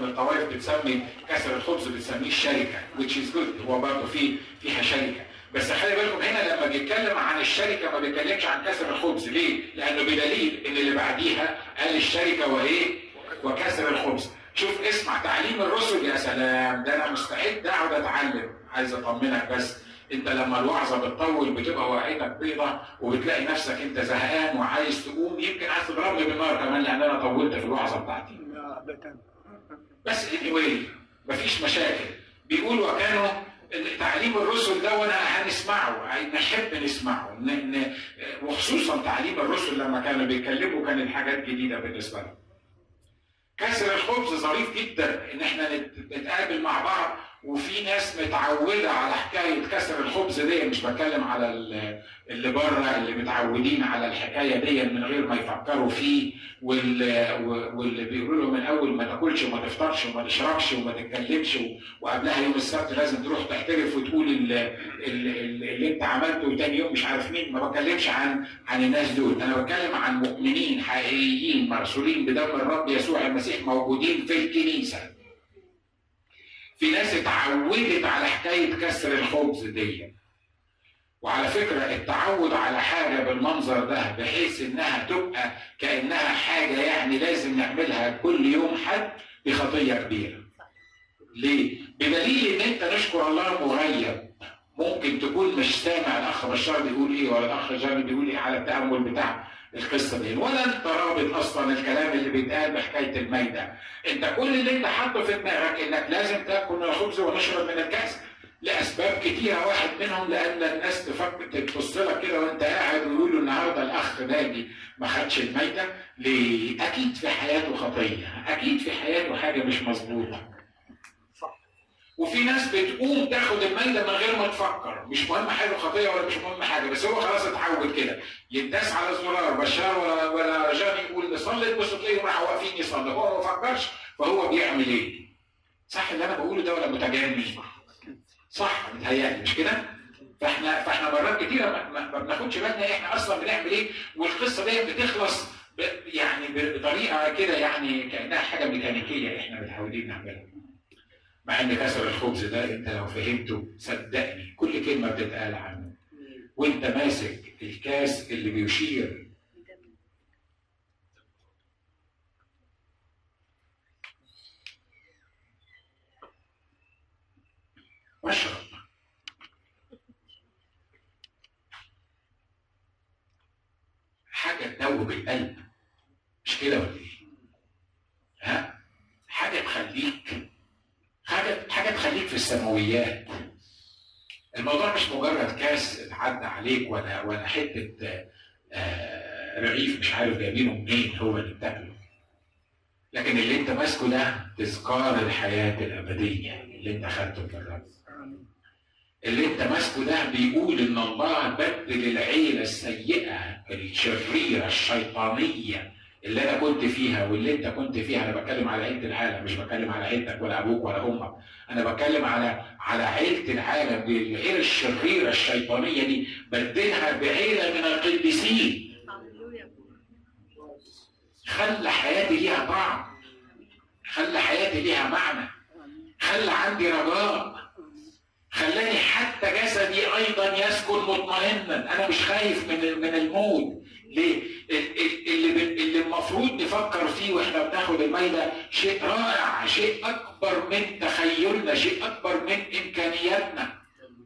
الطوائف بتسمي كسر الخبز بتسميه الشركه which is good هو برضه في فيها شركه بس خلي بالكم هنا لما بيتكلم عن الشركه ما بيتكلمش عن كسر الخبز ليه؟ لانه بدليل ان اللي بعديها قال الشركه وايه؟ وكسر الخبز شوف اسمع تعليم الرسل يا سلام ده انا مستعد اقعد اتعلم عايز اطمنك بس انت لما الوعظه بتطول بتبقى وعيتك بيضة وبتلاقي نفسك انت زهقان وعايز تقوم يمكن عايز تضربني بالنار كمان لان انا طولت في الوعظه بتاعتي بس anyway مفيش مشاكل بيقول وكانوا تعليم الرسل ده وانا هنسمعه نحب نسمعه ن- ن- وخصوصا تعليم الرسل لما كانوا بيتكلموا كانت حاجات جديده بالنسبه لهم. كسر الخبز ظريف جدا ان احنا نت- نتقابل مع بعض وفي ناس متعوده على حكايه كسر الخبز دي مش بتكلم على ال- اللي بره اللي متعودين على الحكايه دي من غير ما يفكروا فيه وال- و- واللي بيقولوا له من اول ما تاكلش وما تفطرش وما تشربش وما تتكلمش و- وقبلها يوم السبت لازم تروح تعترف وتقول ال- ال- ال- اللي انت عملته وتاني يوم مش عارف مين ما بتكلمش عن عن الناس دول انا بتكلم عن مؤمنين حقيقيين مرسولين بدم الرب يسوع المسيح موجودين في الكنيسه في ناس اتعودت على حكايه كسر الخبز دي وعلى فكره التعود على حاجه بالمنظر ده بحيث انها تبقى كانها حاجه يعني لازم نعملها كل يوم حد دي خطيه كبيره. ليه؟ بدليل ان انت نشكر الله مغيب ممكن تكون مش سامع الاخ بشار بيقول ايه ولا الاخ جابر بيقول ايه على التامل بتاع القصه دي ولا انت رابط اصلا الكلام اللي بيتقال بحكايه الميده انت كل اللي انت حاطه في دماغك انك لازم تاكل من الخبز ونشرب من الكاس لاسباب كتيره واحد منهم لان الناس تفكر تبص لك كده وانت قاعد ويقولوا النهارده الاخ ناجي ما خدش الميته ليه؟ اكيد في حياته خطيه، اكيد في حياته حاجه مش مظبوطه. وفي ناس بتقوم تاخد الميته من غير ما تفكر، مش مهم حاجه خطيه ولا مش مهم حاجه، بس هو خلاص اتعود كده، يداس على زرار بشار ولا ولا رجاني يقول نصلي تبص تلاقيهم راحوا واقفين يصلوا، هو ما فكرش فهو بيعمل ايه؟ صح اللي انا بقوله ده ولا متجنن؟ صح متهيألي مش كده؟ فاحنا فاحنا مرات كتيره ما, ما, ما بناخدش بالنا احنا اصلا بنعمل ايه والقصه دي بتخلص ب يعني بطريقه كده يعني كانها حاجه ميكانيكيه احنا متعودين نعملها. مع ان كسر الخبز ده انت لو فهمته صدقني كل كلمه بتتقال عنه وانت ماسك الكاس اللي بيشير واشرب حاجه تدوب القلب مش كده ولا ايه؟ ها؟ حاجه تخليك حاجه حاجه تخليك في السماويات الموضوع مش مجرد كاس اتعدى عليك ولا ولا حته آه رغيف مش عارف جايبينه منين هو اللي بتاكله لكن اللي انت ماسكه ده تذكار الحياه الابديه اللي انت خدته من الرب اللي انت ماسكه ده بيقول ان الله بدل العيله السيئه الشريره الشيطانيه اللي انا كنت فيها واللي انت كنت فيها انا بتكلم على عيله العالم مش بتكلم على عيلتك ولا ابوك ولا امك انا بتكلم على على عيله العالم دي العيله الشريره الشيطانيه دي بدلها بعيله من القديسين خلى حياتي ليها طعم خلى حياتي ليها معنى خلى عندي رجاء خلاني حتى جسدي ايضا يسكن مطمئنا انا مش خايف من من الموت ليه اللي اللي المفروض نفكر فيه واحنا بناخد الميله شيء رائع شيء اكبر من تخيلنا شيء اكبر من امكانياتنا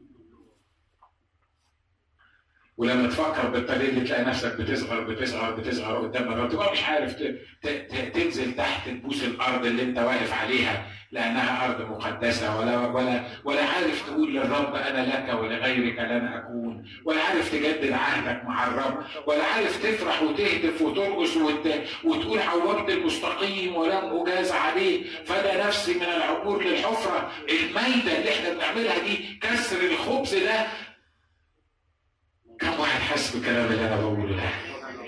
ولما تفكر بالطريقه دي تلاقي نفسك بتصغر بتصغر بتصغر قدام الرب تبقى مش عارف تنزل تحت تبوس الارض اللي انت واقف عليها لانها ارض مقدسه ولا ولا ولا عارف تقول للرب انا لك ولغيرك لن اكون ولا عارف تجدد عهدك مع الرب ولا عارف تفرح وتهتف وترقص وت... وتقول عوضت المستقيم ولم اجاز عليه فدا نفسي من العبور للحفره الميته اللي احنا بنعملها دي كسر الخبز ده كم واحد حس بالكلام اللي انا بقوله ده؟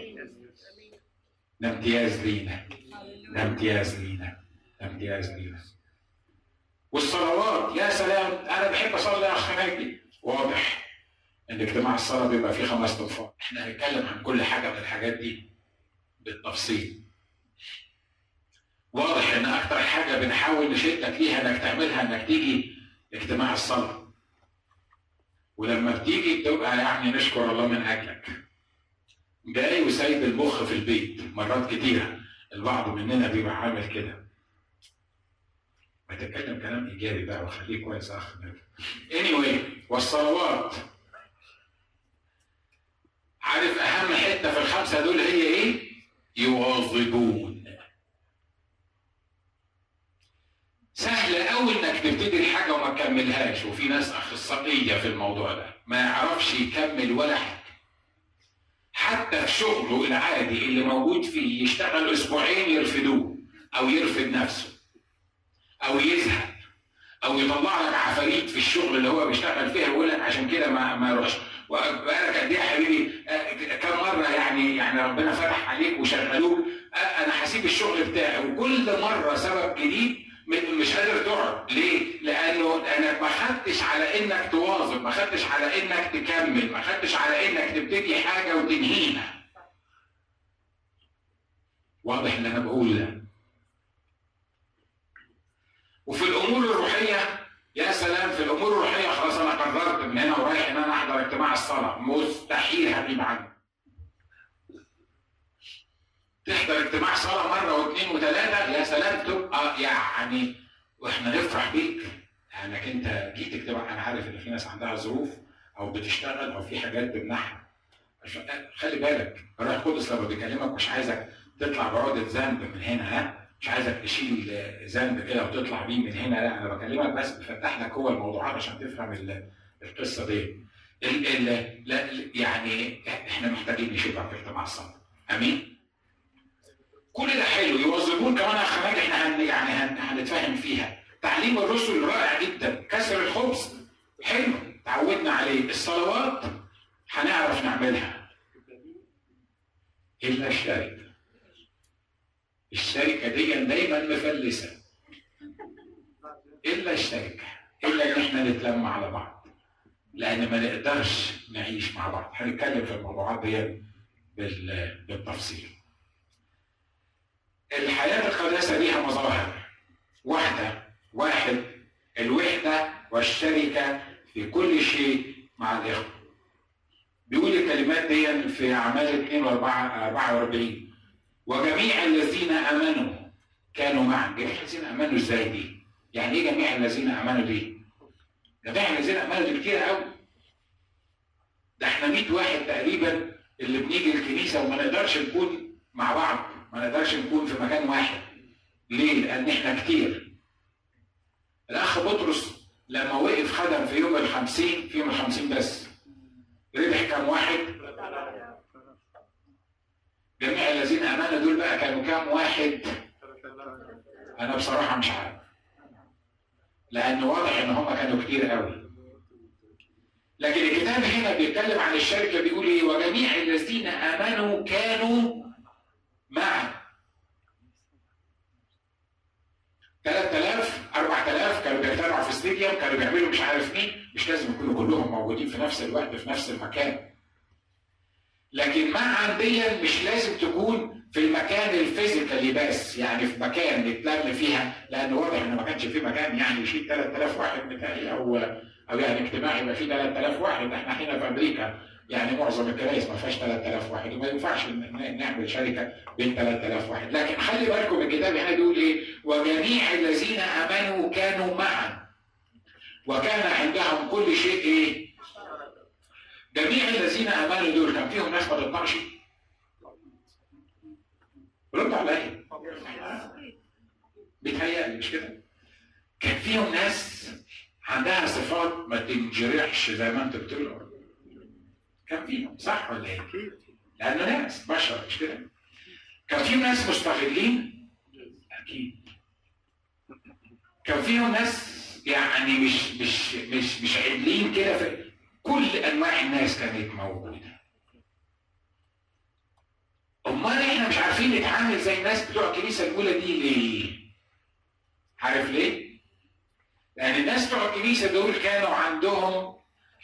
ده امتياز لينا ده امتياز لينا ده امتياز لينا والصلوات يا سلام انا بحب اصلي يا اخ ناجي واضح ان اجتماع الصلاه بيبقى فيه خمس اطفال احنا هنتكلم عن كل حاجه من الحاجات دي بالتفصيل واضح ان اكتر حاجه بنحاول نشدك ليها انك تعملها انك تيجي اجتماع الصلاه ولما بتيجي بتبقى يعني نشكر الله من اجلك جاي وسايب المخ في البيت مرات كتيره البعض مننا بيبقى عامل كده ما تتكلم كلام ايجابي بقى وخليك كويس اخ anyway والصلوات عارف اهم حته في الخمسه دول هي ايه؟ يواظبون سهل قوي انك تبتدي الحاجه وما تكملهاش وفي ناس اخصائيه في الموضوع ده ما يعرفش يكمل ولا حاجه حتى في شغله العادي اللي موجود فيه يشتغل اسبوعين يرفدوه او يرفد نفسه او يزهق او يطلع لك عفاريت في الشغل اللي هو بيشتغل فيها ويقول لك عشان كده ما ما يروحش وبقالك قد ايه يا حبيبي كم مره يعني يعني ربنا فتح عليك وشغلوك انا هسيب الشغل بتاعي وكل مره سبب جديد مش قادر تقعد ليه؟ لانه انا ما خدتش على انك تواظب ما خدتش على انك تكمل ما خدتش على انك تبتدي حاجه وتنهيها واضح اللي انا بقوله ده وفي الامور الروحيه يا سلام في الامور الروحيه خلاص انا قررت من هنا ورايح ان انا احضر اجتماع الصلاه مستحيل هغيب عنه تحضر اجتماع صلاه مره واثنين وثلاثه يا سلام تبقى يعني واحنا نفرح بيك انك انت جيت اجتماع انا عارف ان في ناس عندها ظروف او بتشتغل او في حاجات بتمنعها خلي بالك الروح القدس لما بيكلمك مش عايزك تطلع بعقده ذنب من هنا ها مش عايزك تشيل ذنب كده وتطلع بيه من هنا لا انا بكلمك بس بفتح لك هو الموضوعات عشان تفهم القصه دي ال ال لا يعني احنا محتاجين نشوفها في اجتماع الصلاه امين كل ده حلو يوظفون كمان اخ احنا هن يعني هن هنتفاهم فيها تعليم الرسل رائع جدا كسر الخبز حلو تعودنا عليه الصلوات هنعرف نعملها الا الشركه الشركه دي دايما مفلسه الا الشركه الا ان احنا نتلم على بعض لان ما نقدرش نعيش مع بعض هنتكلم في الموضوعات دي بالتفصيل الحياة القداسة ليها مظاهر واحدة واحد الوحدة والشركة في كل شيء مع الإخوة بيقول الكلمات دي في أعمال 2 و 44 وجميع الذين آمنوا كانوا معا جميع الذين آمنوا إزاي دي؟ يعني إيه جميع الذين آمنوا دي؟ جميع الذين آمنوا دي كتير قوي ده احنا 100 واحد تقريبا اللي بنيجي الكنيسة وما نقدرش نكون مع بعض ما نقدرش نكون في مكان واحد ليه؟ لأن احنا كتير الأخ بطرس لما وقف خدم في يوم الخمسين في يوم الخمسين بس ربح كام واحد؟ جميع الذين امنوا دول بقى كانوا كام واحد؟ انا بصراحه مش عارف. لان واضح ان هم كانوا كتير قوي. لكن الكتاب هنا بيتكلم عن الشركه بيقول ايه؟ وجميع الذين امنوا كانوا معا. 3000 4000 كانوا بيجتمعوا في استديوم كانوا بيعملوا مش عارف مين مش لازم يكونوا كلهم موجودين في نفس الوقت في نفس المكان لكن معا دي مش لازم تكون في المكان الفيزيكالي بس يعني في مكان نتلم فيها لان واضح ان ما كانش في مكان يعني يشيل 3000 واحد بتاعي او او يعني اجتماع يبقى فيه 3000 واحد احنا هنا في امريكا يعني معظم الكنائس ما فيهاش 3000 واحد وما ينفعش نعمل شركه بين 3000 واحد لكن خلي بالكم الكتاب هنا بيقول ايه وجميع الذين امنوا كانوا معا وكان عندهم كل شيء ايه جميع الذين امنوا دول كان فيهم ناس ما تطلعش رد عليا بيتهيألي مش كده كان فيهم ناس عندها صفات ما تنجرحش زي ما انت بتقول كان فيهم صح ولا ايه؟ لانه ناس بشر مش كده؟ كان فيهم ناس مستغلين اكيد كان فيهم ناس يعني مش مش مش مش عدلين كده في كل انواع الناس كانت موجوده امال احنا مش عارفين نتعامل زي الناس بتوع الكنيسه الاولى دي ليه؟ عارف ليه؟ لان الناس بتوع الكنيسه دول كانوا عندهم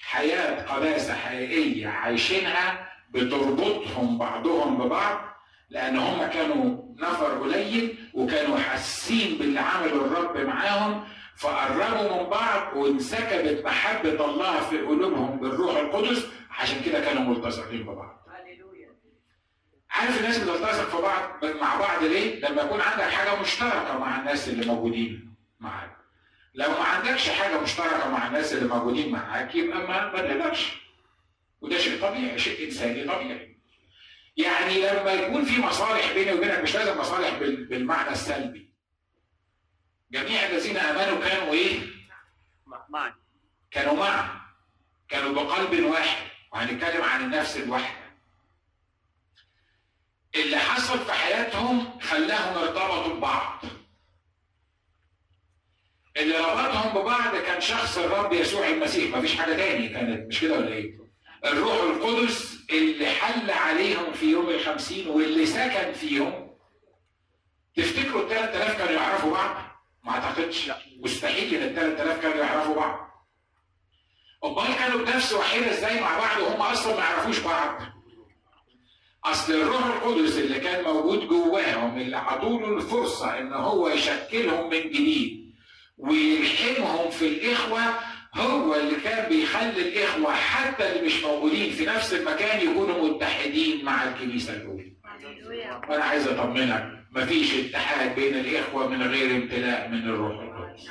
حياه قداسه حقيقيه عايشينها بتربطهم بعضهم ببعض لان هم كانوا نفر قليل وكانوا حاسين باللي عمله الرب معاهم فقربوا من بعض وانسكبت محبة الله في قلوبهم بالروح القدس عشان كده كانوا ملتصقين ببعض. عارف الناس بتلتصق في بعض مع بعض ليه؟ لما يكون عندك حاجة مشتركة مع الناس اللي موجودين معاك. لو ما عندكش حاجة مشتركة مع الناس اللي موجودين معاك يبقى ما ما تقدرش. وده شيء طبيعي، شيء إنساني طبيعي. يعني لما يكون في مصالح بيني وبينك مش لازم مصالح بالمعنى السلبي. جميع الذين امنوا كانوا ايه؟ معا كانوا معا كانوا بقلب واحد وهنتكلم عن النفس الواحده اللي حصل في حياتهم خلاهم ارتبطوا ببعض اللي ربطهم ببعض كان شخص الرب يسوع المسيح مفيش حاجه تاني كانت مش كده ولا ايه؟ الروح القدس اللي حل عليهم في يوم الخمسين واللي سكن فيهم تفتكروا ال 3000 كانوا يعرفوا بعض؟ ما اعتقدش لا مستحيل ان ال 3000 كانوا يعرفوا بعض امال كانوا بنفس وحيده ازاي مع بعض وهم اصلا ما يعرفوش بعض اصل الروح القدس اللي كان موجود جواهم اللي عطوا له الفرصه ان هو يشكلهم من جديد ويلحمهم في الاخوه هو اللي كان بيخلي الاخوه حتى اللي مش موجودين في نفس المكان يكونوا متحدين مع الكنيسه الاولى. وانا عايز اطمنك مفيش اتحاد بين الإخوة من غير امتلاء من الروح القدس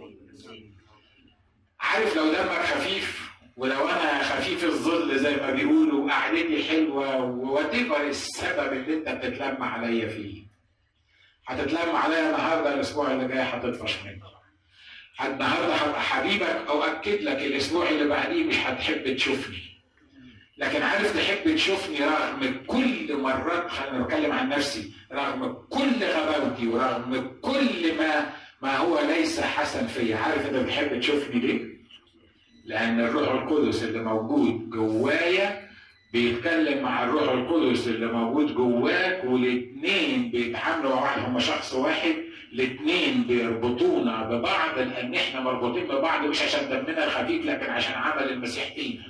عارف لو دمك خفيف ولو انا خفيف الظل زي ما بيقولوا وقعدتي حلوه وتبر السبب اللي انت بتتلم عليا فيه هتتلم عليا النهارده الاسبوع اللي جاي هتطفش مني النهارده هبقى حبيبك او اكد لك الاسبوع اللي بعديه مش هتحب تشوفني لكن عارف تحب تشوفني رغم كل مرات خلينا نتكلم عن نفسي رغم كل غباوتي ورغم كل ما ما هو ليس حسن فيا عارف انت بتحب تشوفني ليه؟ لان الروح القدس اللي موجود جوايا بيتكلم مع الروح القدس اللي موجود جواك والاثنين بيتعاملوا مع واحد هم شخص واحد الاثنين بيربطونا ببعض لان احنا مربوطين ببعض مش عشان دمنا خفيف لكن عشان عمل المسيح فينا.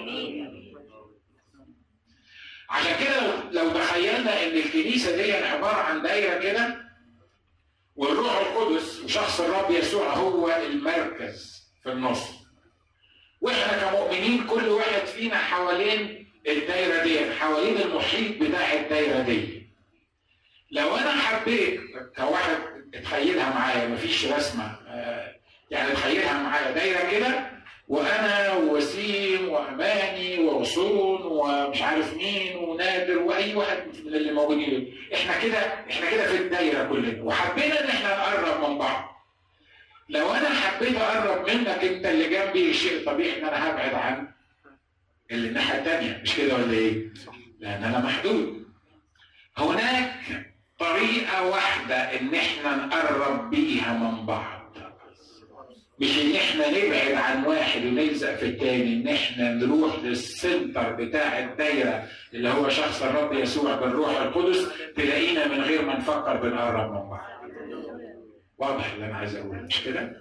عشان كده لو لو تخيلنا ان الكنيسه دي عباره عن دايره كده والروح القدس وشخص الرب يسوع هو المركز في النص واحنا كمؤمنين كل واحد فينا حوالين الدايره دي حوالين المحيط بتاع الدايره دي لو انا حبيت كواحد اتخيلها معايا مفيش رسمه آه، يعني اتخيلها معايا دايره كده وانا ووسيم واماني وغصون ومش عارف مين ونادر واي واحد من اللي موجودين احنا كده احنا كده في الدايره كلنا وحبينا ان احنا نقرب من بعض لو انا حبيت اقرب منك انت اللي جنبي شيء طبيعي ان انا هبعد عن اللي الناحيه الثانيه مش كده ولا ايه؟ لان انا محدود هناك طريقه واحده ان احنا نقرب بيها من بعض مش ان احنا نبعد عن واحد ونلزق في التاني ان احنا نروح للسنتر بتاع الدايره اللي هو شخص الرب يسوع بالروح القدس تلاقينا من غير ما نفكر بنقرب من بعض. واضح اللي انا عايز اقوله مش كده؟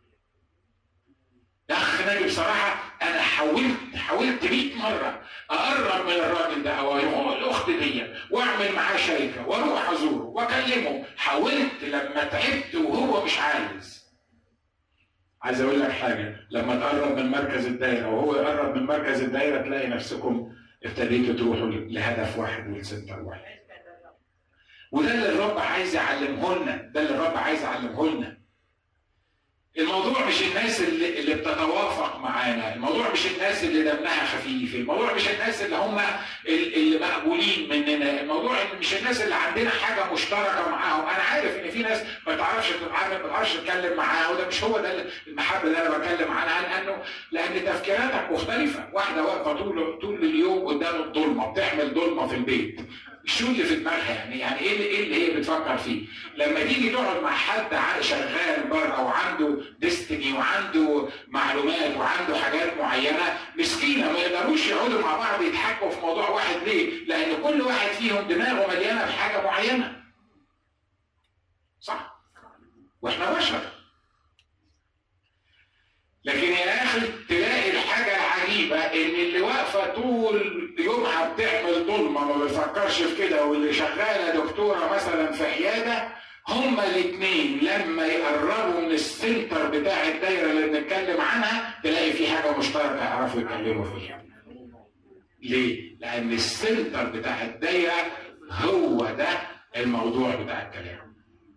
يا اخ ناجي بصراحه انا حاولت حاولت 100 مره اقرب من الراجل ده او الاخت دي واعمل معاه شركه واروح ازوره واكلمه حاولت لما تعبت وهو مش عايز عايز اقول لك حاجه لما تقرب من مركز الدايره وهو يقرب من مركز الدايره تلاقي نفسكم ابتديتوا تروحوا لهدف واحد ولسنتر واحد وده اللي الرب عايز يعلمه لنا ده اللي الرب عايز يعلمه لنا الموضوع مش الناس اللي, اللي بتتوافق معانا الموضوع مش الناس اللي دمها خفيف الموضوع مش الناس اللي هم اللي مقبولين مننا الموضوع مش الناس اللي عندنا حاجه مشتركه معاهم انا عارف ان في ناس ما تعرفش تتعامل ما تعرفش تتكلم معاها وده مش هو ده المحبه اللي انا بتكلم عنها لانه لان تفكيراتك مختلفه واحده واقفه طول طول اليوم قدام الضلمه بتحمل ضلمه في البيت شو اللي في دماغها يعني يعني ايه اللي, إيه اللي هي بتفكر فيه لما تيجي تقعد مع حد شغال بره وعنده ديستني وعنده معلومات وعنده حاجات معينه مسكينه ما يقدروش يقعدوا مع بعض يتحكوا في موضوع واحد ليه؟ لان كل واحد فيهم دماغه مليانه بحاجه معينه صح؟ واحنا بشر لكن يا اخي تلاقي الحاجه العجيبه ان اللي واقفه طول طول يومها بتعمل ظلمه ما بيفكرش في كده واللي شغاله دكتوره مثلا في عياده هما الاثنين لما يقربوا من السنتر بتاع الدايره اللي بنتكلم عنها تلاقي في حاجه مشتركه يعرفوا يتكلموا فيها. ليه؟ لان السنتر بتاع الدايره هو ده الموضوع بتاع الكلام.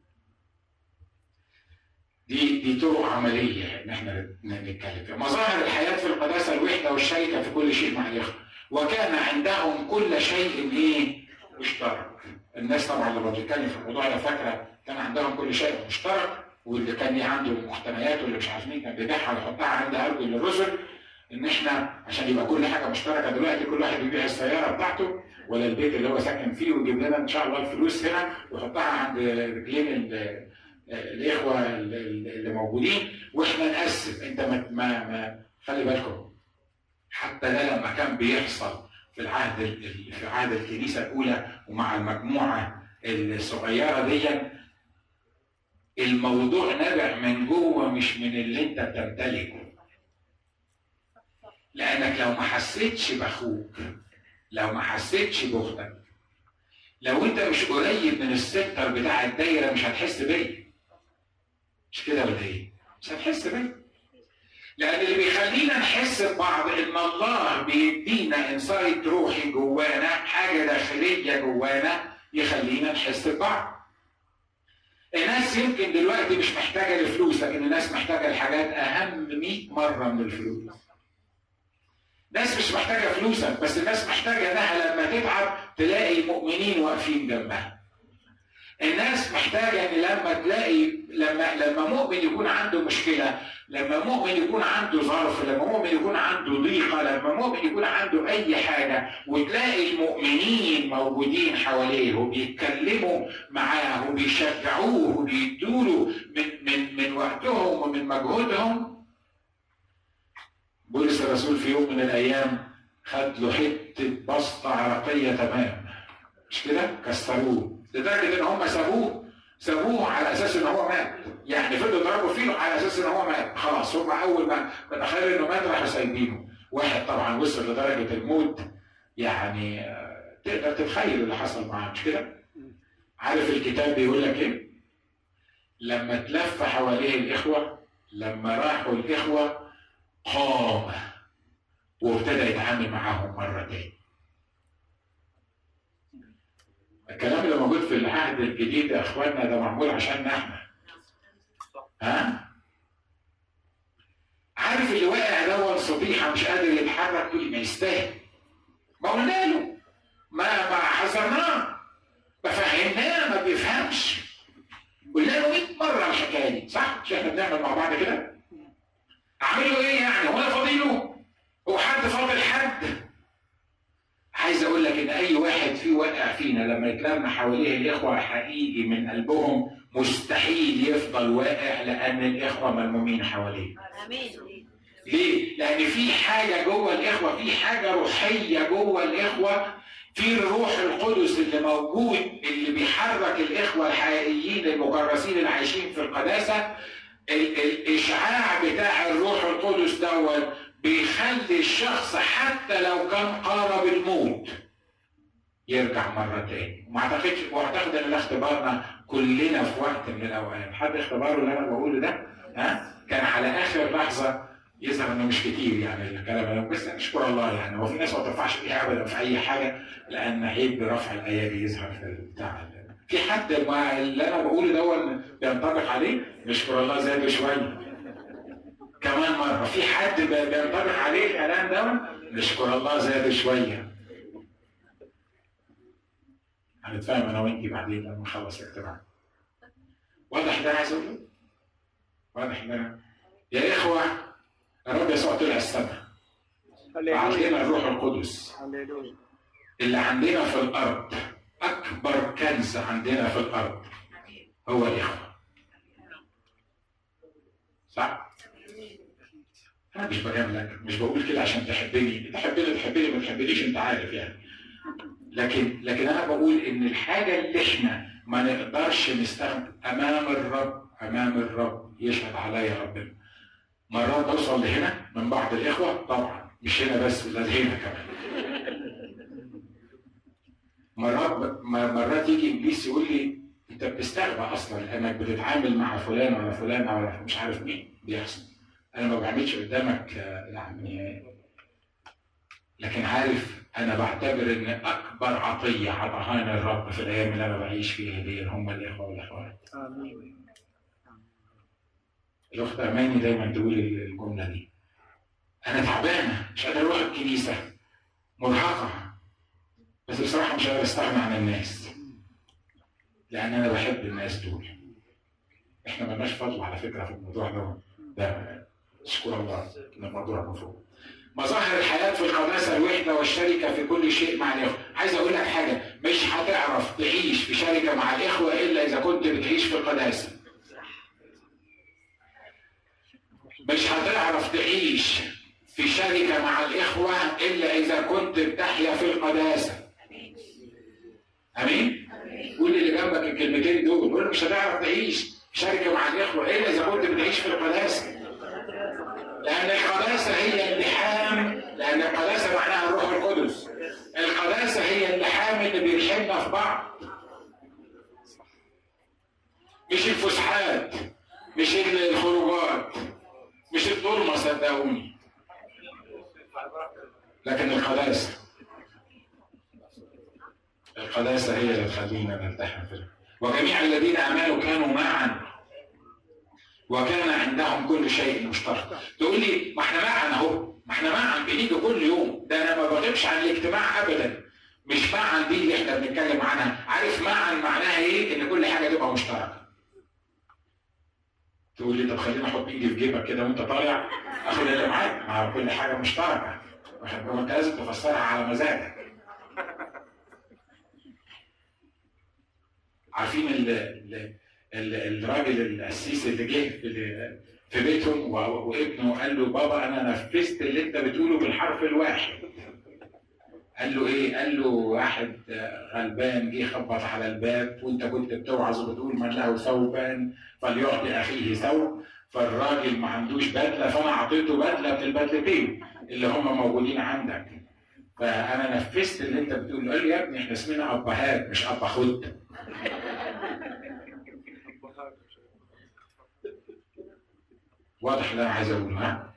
دي دي طرق عمليه ان احنا نتكلم فيها. مظاهر الحياه في القداسه الوحده والشركه في كل شيء مع الاخوه. وكان عندهم كل شيء ايه؟ مشترك. الناس طبعا لما بتتكلم في الموضوع ده فاكره كان عندهم كل شيء مشترك واللي كان عنده مقتنيات واللي مش عارف مين كان بيبيعها ويحطها عند ارجل الرسل ان احنا عشان يبقى كل حاجه مشتركه دلوقتي كل واحد بيبيع السياره بتاعته ولا البيت اللي هو ساكن فيه ويجيب لنا ان شاء الله الفلوس هنا ويحطها عند رجلين الاخوه اللي موجودين واحنا نقسم انت ما ما, ما خلي بالكم حتى ده لما كان بيحصل في العهد في عهد الكنيسه الاولى ومع المجموعه الصغيره دي الموضوع نابع من جوه مش من اللي انت بتمتلكه لانك لو ما حسيتش باخوك لو ما حسيتش باختك لو انت مش قريب من السنتر بتاع الدايره مش هتحس بيا مش كده ولا ايه؟ مش هتحس بيا لان اللي بيخلينا نحس ببعض ان الله بيدينا انسايت روحي جوانا حاجه داخليه جوانا يخلينا نحس ببعض الناس يمكن دلوقتي مش محتاجه لفلوس لكن الناس محتاجه لحاجات اهم 100 مره من الفلوس ناس مش محتاجه فلوسك بس الناس محتاجه انها لما تتعب تلاقي مؤمنين واقفين جنبها الناس محتاجه ان لما تلاقي لما لما مؤمن يكون عنده مشكله لما مؤمن يكون عنده ظرف لما مؤمن يكون عنده ضيقه لما مؤمن يكون عنده اي حاجه وتلاقي المؤمنين موجودين حواليه وبيتكلموا معاه وبيشجعوه وبيدوله من من من وقتهم ومن مجهودهم بولس الرسول في يوم من الايام خد له حته بسطه عرقيه تمام مش كده؟ كسروه لدرجه ان هم سابوه سابوه على اساس ان هو مات يعني فضلوا يضربوا فيه على اساس ان هو مات خلاص هم اول ما تخيلوا انه مات راحوا سايبينه واحد طبعا وصل لدرجه الموت يعني تقدر تتخيل اللي حصل معاه مش كده؟ عارف الكتاب بيقول لك ايه؟ لما تلف حواليه الاخوه لما راحوا الاخوه قام وابتدى يتعامل معاهم مره تاني الكلام اللي موجود في العهد الجديد يا اخواننا ده معمول عشاننا احنا ها عارف اللي واقع ده صبيحه مش قادر يتحرك تقول ما يستاهل ما قلنا له ما ما حذرناه ما فهمناه ما بيفهمش قلنا له 100 مره الحكايه دي صح؟ مش احنا بنعمل مع بعض كده؟ اعمل له ايه يعني؟ هو انا فاضي له؟ هو حد فاضل حد؟ عايز اقول لك ان اي واحد فيه واقع فينا لما يتلم حواليه الاخوه حقيقي من قلبهم مستحيل يفضل واقع لان الاخوه ملمومين حواليه. امين. ليه؟ لان في حاجه جوه الاخوه في حاجه روحيه جوه الاخوه في الروح القدس اللي موجود اللي بيحرك الاخوه الحقيقيين المكرسين اللي عايشين في القداسه الاشعاع بتاع الروح القدس دوت بيخلي الشخص حتى لو كان قارب الموت يرجع مرة تاني وما اعتقدش واعتقد ان ده اختبارنا كلنا في وقت من الاوقات حد اختباره اللي انا بقوله ده ها كان على اخر لحظة يظهر انه مش كتير يعني الكلام ده بس نشكر الله يعني هو في ناس ما ترفعش فيها ابدا في اي حاجة لان عيب برفع الايادي يظهر في البتاع في حد ما اللي انا بقوله ده بينطبق عليه نشكر الله زاد شويه كمان مرة في حد بينطبق عليه الكلام ده نشكر الله زاد شوية هنتفاهم انا وانتي بعدين لما نخلص الاجتماع واضح ده عايز اقوله؟ واضح ده يا اخوة الرب يسوع طلع السماء بعت لنا الروح القدس اللي عندنا في الارض اكبر كنز عندنا في الارض هو الاخوه صح انا مش بجاملك مش بقول كده عشان تحبني تحبني تحبني ما تحبنيش انت عارف يعني لكن لكن انا بقول ان الحاجه اللي احنا ما نقدرش نستخدم امام الرب امام الرب يشهد عليا ربنا مرات بوصل لهنا من بعض الاخوه طبعا مش هنا بس لا هنا كمان مرات مرات يجي ابليس يقول لي انت بتستغبى اصلا انك بتتعامل مع فلان ولا فلان ولا مش عارف مين بيحصل انا ما بعملش قدامك يعني لكن عارف انا بعتبر ان اكبر عطيه عطاهاني الرب في الايام اللي انا بعيش فيها دي هم الاخوه والاخوات. امين. الاخت اماني دايما تقول الجمله دي. انا تعبانه مش قادر اروح الكنيسه مرهقه بس بصراحه مش قادر استغنى عن الناس. لان انا بحب الناس دول. احنا مالناش فضل على فكره في الموضوع ده ده اشكر الله ان الموضوع مفروض. مظاهر الحياة في القداسة الوحدة والشركة في كل شيء مع الإخوة عايز أقول لك حاجة مش هتعرف تعيش في شركة مع الإخوة إلا إذا كنت بتعيش في القداسة مش هتعرف تعيش في شركة مع الإخوة إلا إذا كنت بتحيا في القداسة أمين؟ قول اللي جنبك الكلمتين دول قول مش هتعرف تعيش في شركة مع الإخوة إلا إذا كنت بتعيش في القداسة لأن القداسة هي اللحام لأن القداسة معناها الروح القدس القداسة هي اللحام اللي بيلحمنا في بعض مش الفسحات مش الخروجات مش الظلمة صدقوني لكن القداسة القداسة هي اللي تخلينا نلتحم فيها وجميع الذين آمنوا كانوا معا وكان عندهم كل شيء مشترك تقول لي ما احنا معا اهو ما احنا معا بنيجي كل يوم ده انا ما بغيبش عن الاجتماع ابدا مش معا دي اللي احنا بنتكلم عنها عارف معا معناها ايه ان كل حاجه تبقى مشتركه تقول لي طب خليني احط ايدي في جيبك كده وانت طالع اخد اللي معاك مع كل حاجه مشتركه انت لازم تفسرها على مزاجك عارفين ال الراجل القسيس اللي جه في بيتهم وابنه قال له بابا انا نفذت اللي انت بتقوله بالحرف الواحد قال له ايه؟ قال له واحد غلبان جه خبط على الباب وانت كنت بتوعظ وبتقول من له ثوبان فليعطي اخيه ثوب فالراجل ما عندوش بدله فانا اعطيته بدله من البدلتين اللي هم موجودين عندك فانا نفذت اللي انت بتقوله قال له يا ابني احنا اسمنا ابهات مش ابا خد واضح اللي انا عايز اقوله ها؟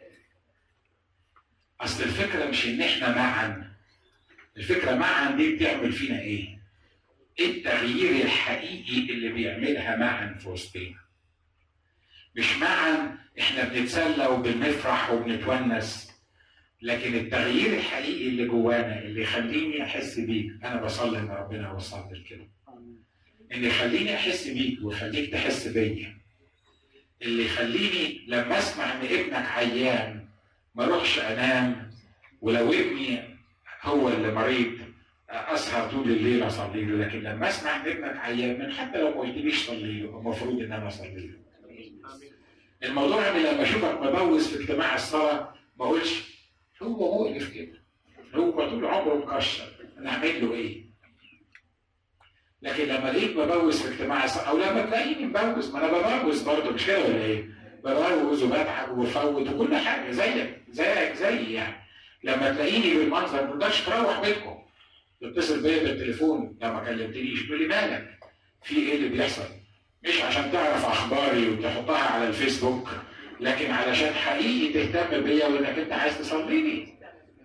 اصل الفكره مش ان احنا معا الفكره معا دي بتعمل فينا ايه؟ ايه التغيير الحقيقي اللي بيعملها معا في وسطنا؟ مش معا احنا بنتسلى وبنفرح وبنتونس لكن التغيير الحقيقي اللي جوانا اللي يخليني احس بيك انا بصلي ان ربنا يوصلني لكده اللي يخليني احس بيك ويخليك تحس بيا اللي يخليني لما اسمع ان ابنك عيان ما اروحش انام ولو ابني هو اللي مريض اسهر طول الليل اصلي له لكن لما اسمع ان ابنك عيان من حتى لو ما قلتليش صلي له المفروض ان انا اصلي له. الموضوع ان لما اشوفك مبوز في اجتماع الصلاه ما اقولش هو مؤلف كده هو طول عمره مكشر انا اعمل له ايه؟ لكن لما لقيت ببوس في اجتماع او لما تلاقيني مبوس ما انا ببوس برضه مش كده ولا ايه؟ ببوس وبتعب وبفوت وكل حاجه زيك زيك زيي يعني لما تلاقيني بالمنظر ما تقدرش تروح بيتكم تتصل بيا بالتليفون لما كلمتنيش تقول لي مالك؟ في ايه اللي بيحصل؟ مش عشان تعرف اخباري وتحطها على الفيسبوك لكن علشان حقيقي تهتم بيا وانك انت عايز تصلي لي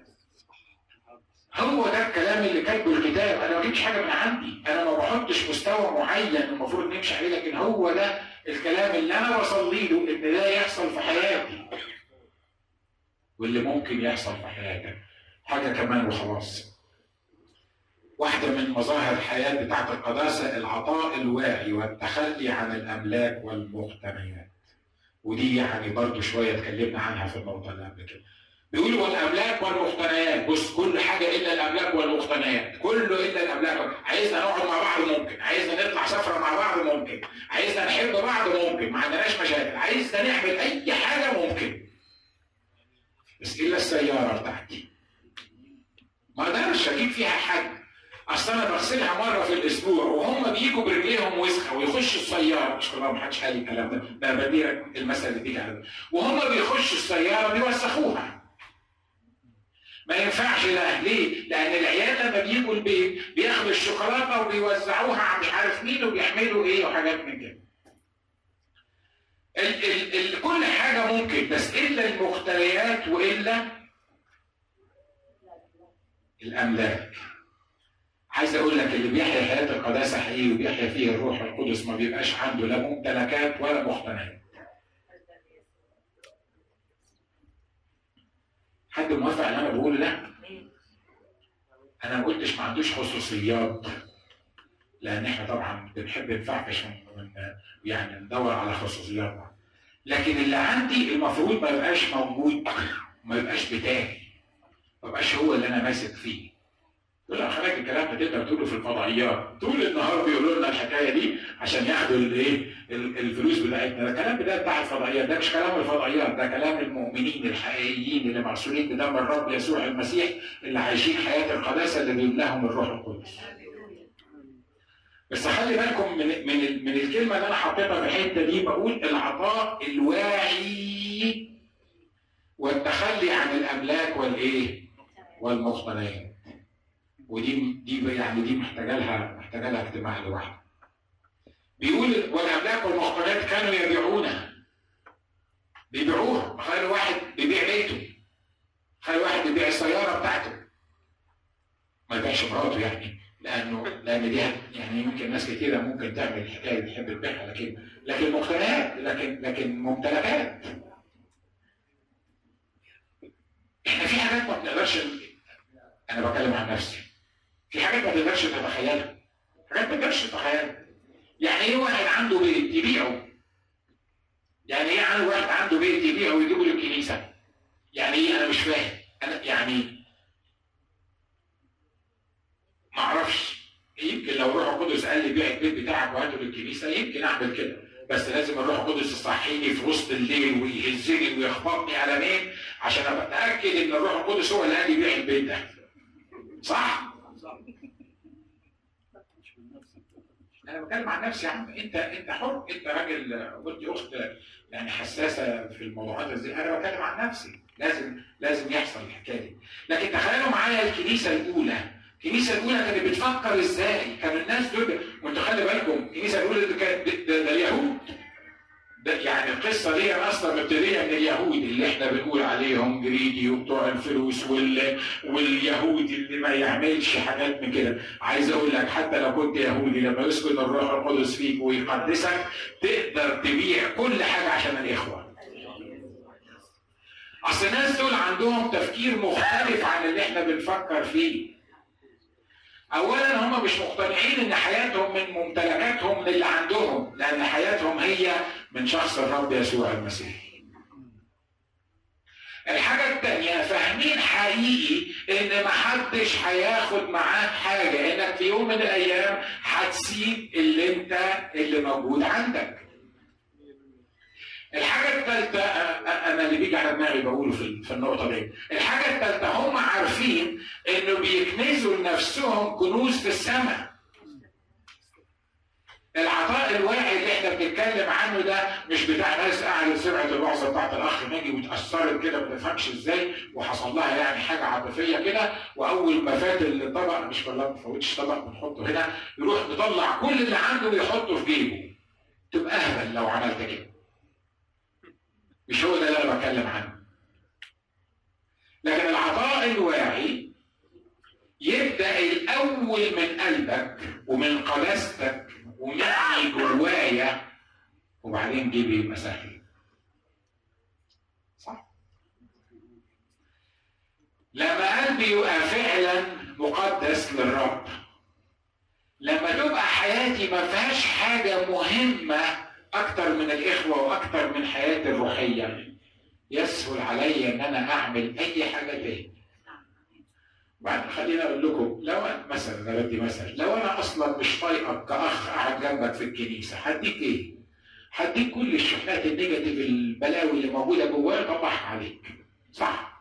هو ده الكلام اللي كاتبه الكتاب انا ما جبتش حاجه من عندي انا ما بحطش مستوى معين المفروض نمشي عليه لكن هو ده الكلام اللي انا بصلي له ان ده يحصل في حياتي واللي ممكن يحصل في حياتك حاجه كمان وخلاص واحدة من مظاهر الحياة بتاعت القداسة العطاء الواعي والتخلي عن الأملاك والمقتنيات ودي يعني برضو شوية اتكلمنا عنها في النقطة اللي قبل كده بيقولوا والاملاك والمقتنيات بص كل حاجه الا الاملاك والمقتنيات كله الا الاملاك عايزنا نقعد مع بعض ممكن عايزنا نطلع سفره مع بعض ممكن عايزنا نحب بعض ممكن ما عندناش مشاكل عايزنا نعمل اي حاجه ممكن بس الا السياره بتاعتي ما اقدرش اجيب فيها حاجه اصل انا بغسلها مره في الاسبوع وهم بيجوا برجليهم وسخه ويخشوا السياره مش طبعا ما حدش قال لي الكلام ده ده بديرك المثل اللي بيجي على وهم بيخشوا السياره بيوسخوها ما ينفعش لا ليه؟ لأن العيال لما بيجوا البيت بياخدوا الشوكولاتة وبيوزعوها على مش عارف مين وبيعملوا إيه وحاجات من كده. ال ال ال كل حاجة ممكن بس إلا المختليات وإلا الأملاك. عايز أقول لك اللي بيحيا حياة القداسة حقيقي وبيحيا فيه الروح القدس ما بيبقاش عنده لا ممتلكات ولا مقتنيات. حد موافق على اللي انا بقوله ده؟ انا ما قلتش ما عندوش خصوصيات لان احنا طبعا بنحب نفعفش يعني ندور على خصوصيات لكن اللي عندي المفروض ما يبقاش موجود ما يبقاش بتاعي ما يبقاش هو اللي انا ماسك فيه يقول لك خليك الكلام ده تقدر تقوله في الفضائيات طول النهار بيقولوا لنا الحكايه دي عشان ياخدوا الايه الفلوس بتاعتنا ده الكلام ده بتاع الفضائيات ده مش كلام الفضائيات ده كلام المؤمنين الحقيقيين اللي معصومين بدم الرب يسوع المسيح اللي عايشين حياه القداسه اللي بيملاهم الروح القدس بس خلي بالكم من من من الكلمه اللي انا حطيتها في الحته دي بقول العطاء الواعي والتخلي عن الاملاك والايه؟ والمقتنيات. ودي دي يعني دي محتاجه لها محتاجه لها اجتماع لوحده. بيقول والاملاك والمقتنيات كانوا يبيعونها. بيبيعوها، تخيل واحد بيبيع بيته. تخيل واحد بيبيع السياره بتاعته. ما يبيعش مراته يعني لانه لان دي يعني يمكن ناس كثيره ممكن تعمل الحكايه دي تحب تبيعها لكن لكن مقتنيات لكن لكن ممتلكات. احنا في حاجات ما بنقدرش انا بتكلم عن نفسي. في حاجات ما تقدرش تتخيلها حاجات ما تقدرش تتخيلها يعني ايه واحد عنده بيت يبيعه يعني ايه عنده واحد عنده بيت يبيعه ويجيبه للكنيسه يعني ايه انا مش فاهم انا يعني ما اعرفش يمكن لو الروح القدس قال لي بيع البيت بتاعك وهاته للكنيسه يمكن اعمل كده بس لازم الروح القدس يصحيني في وسط الليل ويهزني ويخبطني على مين عشان ابقى اتاكد ان الروح القدس هو اللي قال لي بيع البيت ده صح؟ انا بتكلم عن نفسي يا عم انت انت حر انت راجل قلت اخت يعني حساسه في الموضوعات ازاي انا بتكلم عن نفسي لازم لازم يحصل الحكايه دي لكن تخيلوا معايا الكنيسه الاولى الكنيسه الاولى كانت بتفكر ازاي كانوا الناس دول وانتوا خلي بالكم الكنيسه الاولى دي كانت ده, ده اليهود ده يعني القصة دي أصلا مبتدئة من اليهود اللي احنا بنقول عليهم جريدي وبتوع الفلوس وال... واليهودي اللي ما يعملش حاجات من كده عايز أقول لك حتى لو كنت يهودي لما يسكن الروح القدس فيك ويقدسك تقدر تبيع كل حاجة عشان الإخوة أصل الناس دول عندهم تفكير مختلف عن اللي احنا بنفكر فيه اولا هم مش مقتنعين ان حياتهم من ممتلكاتهم من اللي عندهم لان حياتهم هي من شخص الرب يسوع المسيح الحاجة التانية فاهمين حقيقي ان محدش هياخد معاك حاجة انك في يوم من الايام هتسيب اللي انت اللي موجود عندك الحاجة الثالثة أنا اللي بيجي على دماغي بقوله في في النقطة دي. الحاجة الثالثة هم عارفين إنه بيكنزوا لنفسهم كنوز في السماء. العطاء الواعي اللي احنا بنتكلم عنه ده مش بتاع ناس قعدت سمعت الوعظه بتاعت الاخ ناجي واتاثرت كده ما تفهمش ازاي وحصل لها يعني حاجه عاطفيه كده واول ما فات الطبق مش والله ما فوتش طبق بنحطه هنا يروح مطلع كل اللي عنده ويحطه في جيبه. تبقى اهبل لو عملت كده. مش هو ده اللي انا بتكلم عنه لكن العطاء الواعي يبدا الاول من قلبك ومن قداستك ومني جوايا وبعدين جيبي يبقى سهل صح لما قلبي يبقى فعلا مقدس للرب لما تبقى حياتي ما فيهاش حاجه مهمه اكتر من الاخوه واكتر من حياتي الروحيه يسهل علي ان انا اعمل اي حاجه تاني بعد خليني اقول لكم لو أنا مثلا انا بدي مثلا لو انا اصلا مش طايقك كاخ قاعد جنبك في الكنيسه هديك ايه؟ هديك كل الشحنات النيجاتيف البلاوي اللي موجوده جوايا طبعها عليك صح؟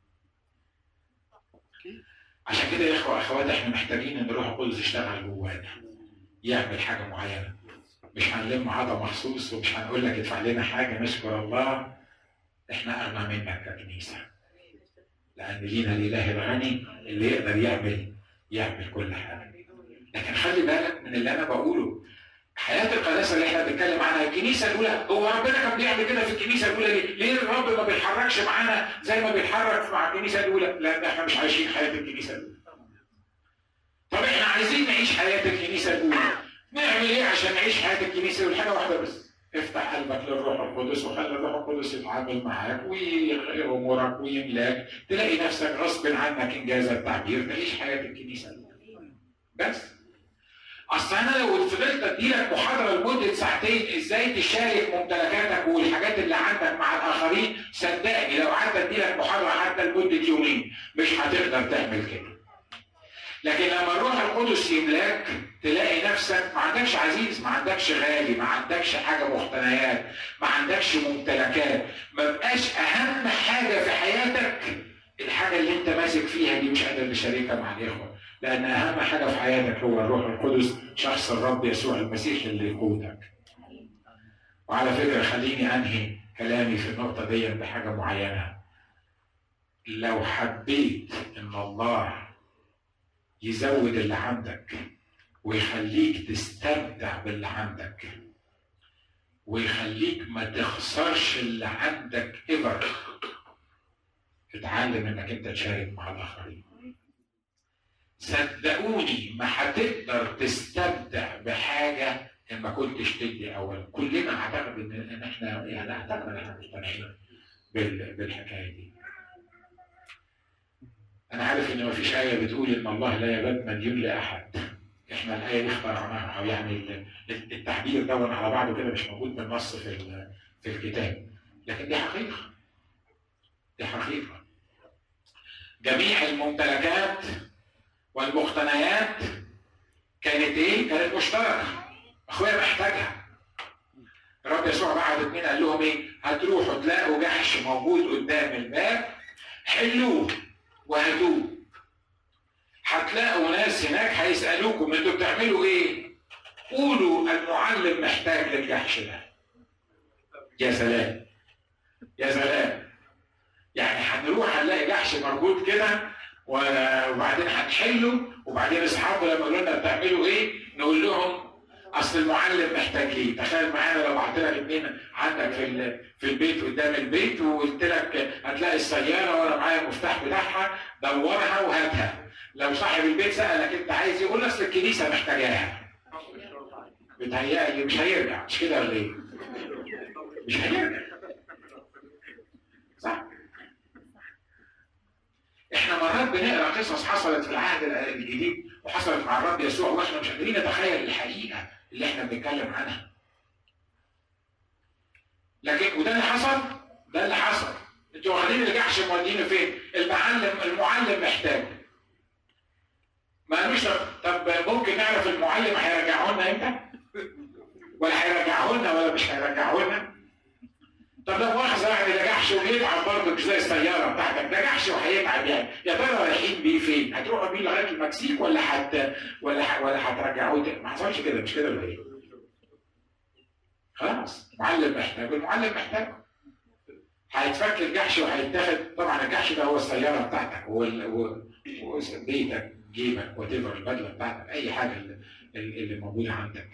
عشان كده يا اخوه واخوات احنا محتاجين ان الروح القدس يشتغل جوانا يعمل حاجه معينه مش هنلم عضا مخصوص ومش هنقول لك ادفع لنا حاجه نشكر الله احنا اغنى منك ككنيسه لان لينا الاله الغني اللي يقدر يعمل يعمل كل حاجه لكن خلي بالك من اللي انا بقوله حياه القداسه اللي احنا بنتكلم عنها الكنيسه الاولى هو ربنا كان بيعمل كده في الكنيسه الاولى ليه؟ ليه الرب ما بيتحركش معانا زي ما بيتحرك مع الكنيسه الاولى؟ لان احنا مش عايشين حياه الكنيسه الاولى. طب احنا عايزين نعيش حياه الكنيسه الاولى. نعمل ايه عشان نعيش حياه الكنيسه الاولى؟ حاجه واحده بس. افتح قلبك للروح القدس وخلي الروح القدس يتعامل معاك ويغير امورك ويملاك تلاقي نفسك غصب عنك انجاز التعبير تعيش حياه الكنيسه الاولى. بس. اصل انا لو فضلت اديلك محاضره لمده ساعتين ازاي تشارك ممتلكاتك والحاجات اللي عندك مع الاخرين صدقني لو قعدت اديلك محاضره حتى لمده يومين مش هتقدر تعمل كده. لكن لما الروح القدس يملاك تلاقي نفسك ما عندكش عزيز ما عندكش غالي ما عندكش حاجه مقتنيات ما عندكش ممتلكات ما بقاش اهم حاجه في حياتك الحاجه اللي انت ماسك فيها دي مش قادر تشاركها مع الاخوه لأن أهم حاجة في حياتك هو الروح القدس شخص الرب يسوع المسيح اللي يقودك. وعلى فكرة خليني أنهي كلامي في النقطة دي بحاجة معينة. لو حبيت إن الله يزود اللي عندك ويخليك تستمتع باللي عندك ويخليك ما تخسرش اللي عندك ايفر اتعلم انك انت تشارك مع الاخرين صدقوني ما هتقدر تستمتع بحاجه ان ما كنتش تدي اولا كلنا اعتقد ان ان احنا يعني اعتقد ان احنا مقتنعين بالحكايه دي انا عارف ان ما فيش ايه بتقول ان الله لا يبد مديون لاحد احنا الايه دي اخترعناها او يعني التعبير ده على بعضه كده مش موجود بالنص في في الكتاب لكن دي حقيقه دي حقيقه جميع الممتلكات والمقتنيات كانت ايه؟ كانت مشتركه اخويا محتاجها الرب يسوع بعد اتنين قال لهم ايه؟ هتروحوا تلاقوا جحش موجود قدام الباب حلوه وهاتوه هتلاقوا ناس هناك هيسالوكم انتوا بتعملوا ايه؟ قولوا المعلم محتاج للجحش ده يا سلام يا سلام يعني هنروح هنلاقي جحش موجود كده وبعدين هنحله وبعدين اصحابه لما يقولوا لنا بتعملوا ايه نقول لهم اصل المعلم محتاج ليه تخيل معانا لو بعت لك اتنين عندك في في البيت قدام البيت وقلت لك هتلاقي السياره وانا معايا المفتاح بتاعها دورها وهاتها لو صاحب البيت سالك انت عايز يقول اصل الكنيسه محتاجاها بتهيألي مش هيرجع مش كده ولا ايه؟ مش هيرجع صح؟ احنا مرات بنقرا قصص حصلت في العهد الجديد وحصلت مع الرب يسوع واحنا مش قادرين نتخيل الحقيقه اللي احنا بنتكلم عنها. لكن وده اللي حصل ده اللي حصل انتوا واخدين الجحش مودينه فين؟ المعلم المعلم محتاج. ما قالوش طب ممكن نعرف المعلم هيرجعه لنا امتى؟ ولا هيرجعه لنا ولا مش هيرجعه لنا؟ طب لو مؤاخذة يعني ده جحش ويتعب برضه مش زي السيارة بتاعتك ده جحش وهيتعب يعني يا ترى رايحين بيه فين؟ هتروحوا بيه لغاية المكسيك ولا حت ولا ح... ولا هترجعوه ما حصلش كده مش كده ولا ايه؟ خلاص معلم محتاج المعلم محتاج هيتفك الجحش وهيتاخد طبعا الجحش ده هو السيارة بتاعتك هو و... بيتك جيبك وات البدلة بتاعتك أي حاجة اللي, اللي موجودة عندك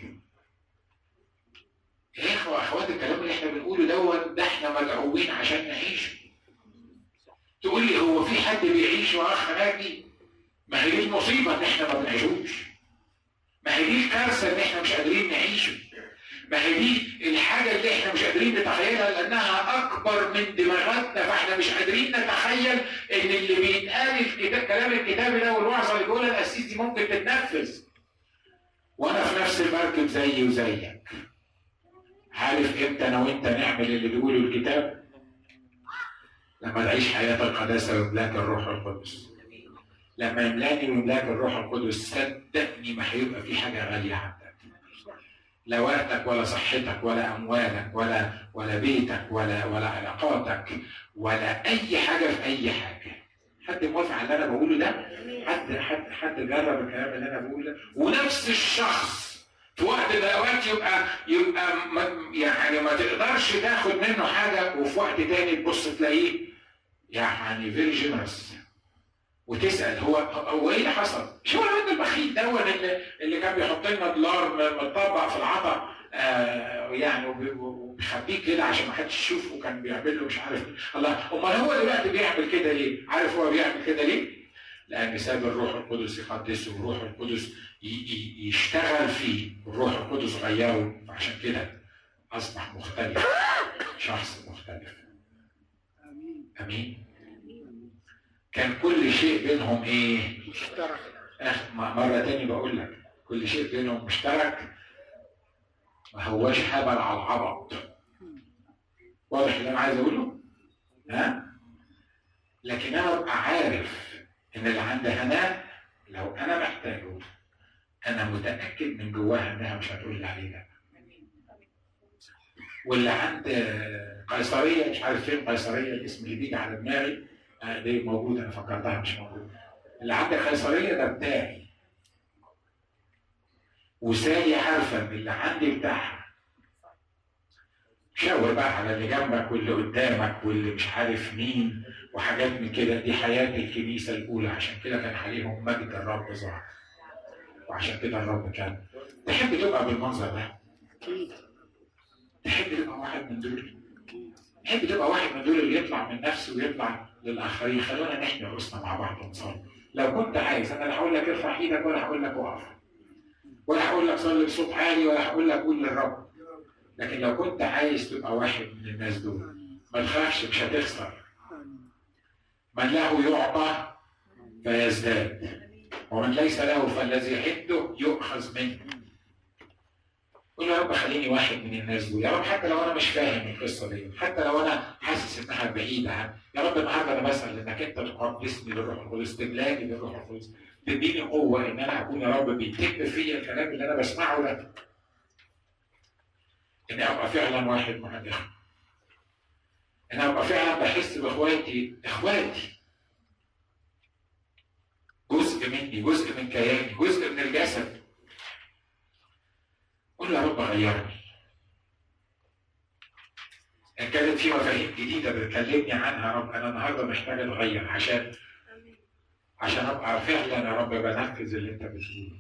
يا اخوة اخوات الكلام اللي احنا بنقوله دوت ده احنا مدعوين عشان نعيش تقول لي هو في حد بيعيش واخ ناجي ما هي دي المصيبه ان احنا ما بنعيشوش ما هي دي الكارثه ان احنا مش قادرين نعيشه ما هي دي الحاجه اللي احنا مش قادرين نتخيلها لانها اكبر من دماغاتنا فاحنا مش قادرين نتخيل ان اللي بيتقال الكتاب كلام الكتاب ده والوعظه اللي بيقولها القسيس دي ممكن تتنفذ وانا في نفس المركب زيي وزيك عارف امتى انا وانت نعمل اللي بيقوله الكتاب؟ لما نعيش حياة القداسة وإملاك الروح القدس. لما يملاني ويملاك الروح القدس صدقني ما هيبقى في حاجة غالية عندك. لا وقتك ولا صحتك ولا أموالك ولا ولا بيتك ولا ولا علاقاتك ولا أي حاجة في أي حاجة. حد موافق على اللي أنا بقوله ده؟ حد حد حد جرب الكلام اللي أنا بقوله ده؟ ونفس الشخص في وقت من الاوقات يبقى يبقى ما يعني ما تقدرش تاخد منه حاجه وفي وقت تاني تبص تلاقيه يعني فيري جينرس وتسال هو هو ايه اللي حصل؟ مش هو الواد البخيل ده هو اللي, اللي كان بيحط لنا دولار متطبق في العطا آه يعني وبيخبيه كده عشان ما حدش يشوفه وكان بيعمل له مش عارف الله امال هو دلوقتي بيعمل كده ليه؟ عارف هو بيعمل كده ليه؟ لان ساب الروح القدس يقدسه والروح القدس يشتغل فيه الروح القدس غيره فعشان كده اصبح مختلف شخص مختلف امين كان كل شيء بينهم ايه مشترك مرة تاني بقول لك كل شيء بينهم مشترك ما هواش هبل على العبط واضح اللي انا عايز اقوله ها لكن انا ابقى عارف ان اللي عند هناء لو انا محتاجه انا متاكد من جواها انها مش هتقول لي عليه ده واللي عند قيصريه مش عارف فين قيصريه الاسم اللي بيجي على دماغي آه دي موجوده انا فكرتها مش موجوده اللي عند قيصريه ده بتاعي وسالي عارفه ان اللي عندي بتاعها شاور بقى على اللي جنبك واللي قدامك واللي مش عارف مين وحاجات من كده دي حياة الكنيسة الأولى عشان كده كان عليهم مجد الرب ظهر وعشان كده الرب كان تحب تبقى بالمنظر ده تحب تبقى واحد من دول تحب تبقى واحد من دول اللي يطلع من نفسه ويطلع للآخرين خلونا نحمي رؤوسنا مع بعض ونصلي لو كنت عايز أنا لا هقول لك ارفع إيدك ولا هقول لك وقف ولا هقول لك صلي بصوت عالي ولا هقول لك قول للرب لكن لو كنت عايز تبقى واحد من الناس دول ما تخافش مش هتخسر من له يعطى فيزداد ومن ليس له فالذي عنده يؤخذ منه قول يا رب خليني واحد من الناس دول يا رب حتى لو انا مش فاهم القصه دي حتى لو انا حاسس انها بعيده عن يا رب النهارده انا بسال انك انت تقدسني بالروح القدس تملاكي بالروح القدس تديني قوه ان انا اكون يا رب بيتم فيا الكلام اللي انا بسمعه ده اني ابقى فعلا واحد مع الاخوه ان ابقى فعلا بحس باخواتي اخواتي جزء مني جزء من كياني جزء من الجسد قول يا رب غيرني ان كانت في مفاهيم جديده بتكلمني عنها يا رب انا النهارده محتاج اتغير عشان عشان ابقى فعلا يا رب بنفذ اللي انت بتقوله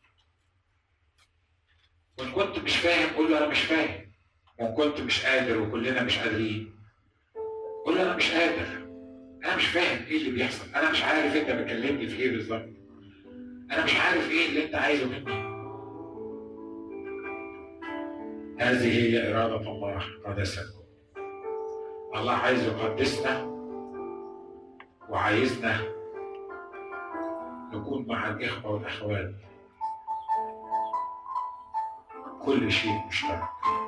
وان كنت مش فاهم قول له انا مش فاهم وان كنت مش قادر وكلنا مش قادرين قول له انا مش قادر انا مش فاهم ايه اللي بيحصل انا مش عارف انت بتكلمني في ايه بالظبط انا مش عارف ايه اللي انت عايزه مني هذه هي إرادة الله قدستكم الله عايز يقدسنا وعايزنا نكون مع الإخوة والأخوات كل شيء مشترك